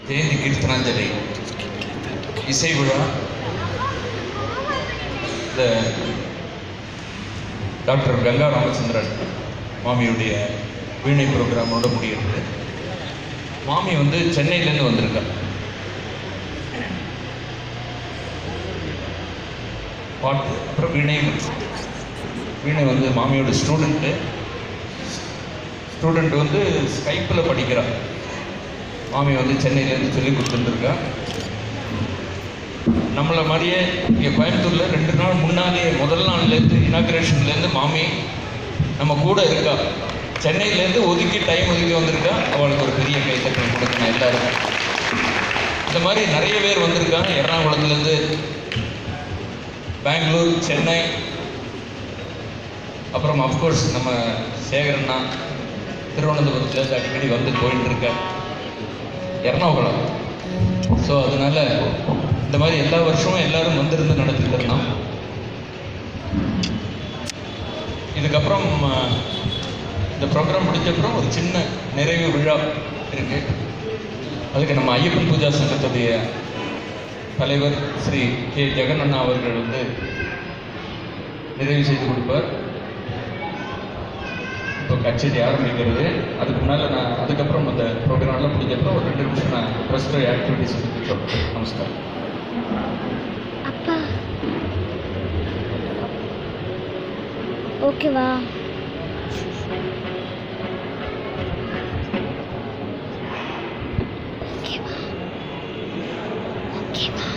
ஜெயந்தி கீர்த்தனாஞ்சலி இசை விழா இந்த டாக்டர் கங்கா ராமச்சந்திரன் மாமியுடைய வீணை ப்ரோக்ராமோட முடிகிறது மாமி வந்து சென்னையிலேருந்து வந்திருக்கா பாட்டு அப்புறம் வீணை வீணை வந்து மாமியோட ஸ்டூடெண்ட்டு ஸ்டூடெண்ட் வந்து ஸ்கைப்பில் படிக்கிறா மாமி வந்து சென்னையிலேருந்து சொல்லி கொடுத்துருந்துருக்கா நம்மளை மாதிரியே இங்கே கோயம்புத்தூரில் ரெண்டு நாள் முன்னாடியே முதல் நாள்லேருந்து இனாக்ரேஷன்லேருந்து மாமி நம்ம கூட இருக்கா சென்னையிலேருந்து ஒதுக்கி டைம் ஒதுக்கி வந்திருக்கா அவளுக்கு ஒரு பெரிய கைத்தட்டல் கொடுக்கணும் எல்லாருக்கும் இந்த மாதிரி நிறைய பேர் வந்திருக்காங்க எர்ணாகுளத்துலேருந்து பெங்களூர் சென்னை அப்புறம் அஃப்கோர்ஸ் நம்ம சேகரண்ணா திருவனந்தபுரத்துலேருந்து அடிக்கடி வந்து போயிட்டு இருக்க எர்ணாகுளம் ஸோ அதனால இந்த மாதிரி எல்லா வருஷமும் எல்லாரும் வந்திருந்து நடத்திட்டு இருந்தோம் இதுக்கப்புறம் அஹ், இந்த ப்ரோக்ராம் முடிஞ்சப்புறம் ஒரு சின்ன நிறைவு விழா இருக்கு அதுக்கு நம்ம ஐயப்பன் பூஜா சங்கத்துடைய தலைவர் ஸ்ரீ கே ஜெகன் அண்ணா அவர்கள் வந்து நிறைவு செய்து கொடுப்பார் இப்போ கச்சேரி ஆரம்பிக்கிறது அதுக்கு முன்னால் நான் அதுக்கப்புறம் அந்த ப்ரோக்ராம்லாம் முடிஞ்சப்போ ஒரு ரெண்டு நிமிஷம் நான் ப்ரெஸ்ட் ஆக்டிவிட்டிஸ் பற்றி சொல்கிறேன் நமஸ்காரம் அப்பா ஓகேவா ஓகேவா ஓகேவா